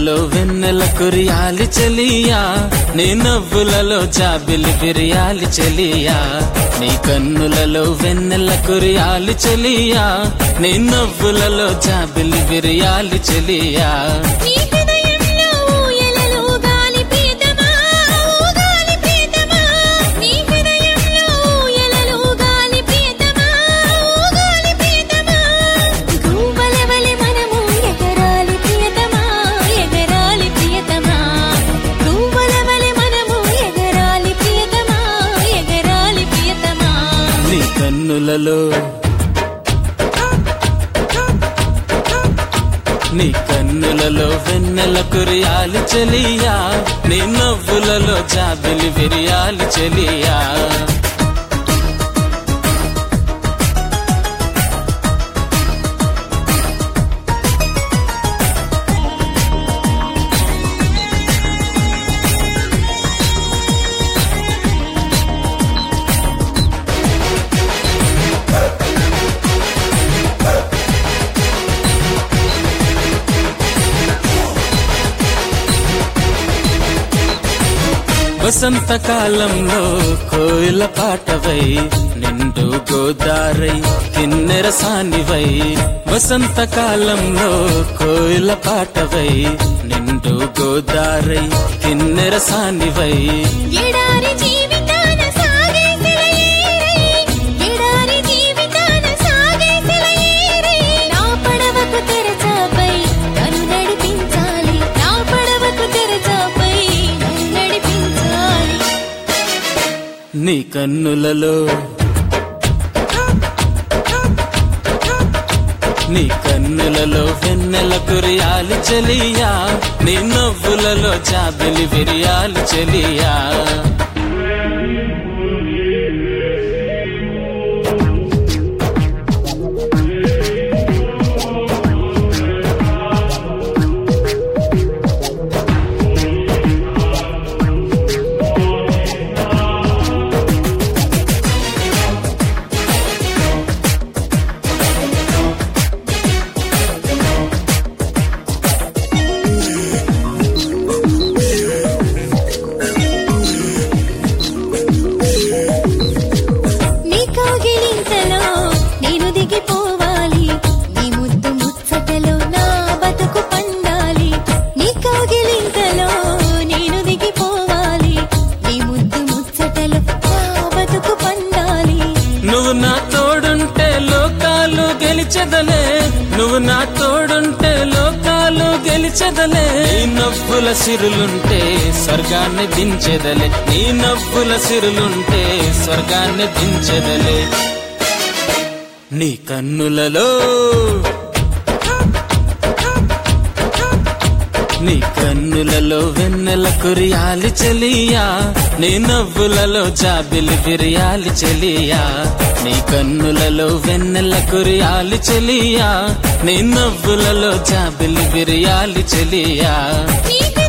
కన్నులలో వెన్నెల కురియాలి చెలియా నీ నవ్వులలో జాబిలి బిరియాలి చెలియా నీ కన్నులలో వెన్నెల కురియాలి చెలియా నీ నవ్వులలో జాబిలి బిరియాలి చెలియా నీ హృదయంలో ఊయలలో గాలి ప్రియతమా ఓ గాలి ప్రియతమా నీ హృదయంలో ఊయలలో గాలి ప్రియతమా ఓ గాలి ప్రియతమా గువ్వలవలె మనము ఎగరాలి ప్రియతమా ఎగరాలి ప్రియతమా గువ్వలవలె మనము ఎగరాలి ప్రియతమా ఎగరాలి ప్రియతమా నీ కన్నులలో నీ కన్నులలో వెన్నెల కురియాలి చెలియా నీ నవ్వులలో జాబిలి విరియాలి చెలియా వసంతకాలంలో కోయిల పాటవై నిండు గోదారై కిన్నెర సానివై వసంతకాలంలో కోయిల పాటవై నిండు గోదారై కిన్నెర సానివై ఎడారి జీవితాన సాగే సెలయేరై ఎడారి జీవితాన సాగే సెలయేరై నా పడవకు తెరచాపై నన్ను నడిపించాలి నా పడవకు తెరచాపై నన్ను నడిపించాలి నీ కన్నులలో నీ కన్నులలో వెన్నెల కురియాలి చెలియా నీ నవ్వులలో జాబిలి విరియాలి చెలియా నీ కాగిలింతలో నేను దిగిపోవాలి నీ ముద్దు ముచ్చటలో నా బతుకు పండాలి నీ కాగిలింతలో నేను దిగిపోవాలి నీ ముద్దు ముచ్చటలో నా బతుకు పండాలి నువ్వు నా తోడుంటే లోకాలు గెలిచెదలే నువ్వు నా తోడుంటే లోకాలు గెలిచెదలే నీ నవ్వుల సిరులుంటే స్వర్గాన్ని దించెదలే నీ నవ్వుల సిరులుంటే స్వర్గాన్ని దించెదలే నీ కన్నులలో నీ కన్నులలో వెన్నెల కురియాలి చెలియా నీ నవ్వులలో జాబిలి విరియాలి చెలియా నీ కన్నులలో వెన్నెల కురియాలి చెలియా నీ నవ్వులలో జాబిలి విరియాలి చెలియా నీ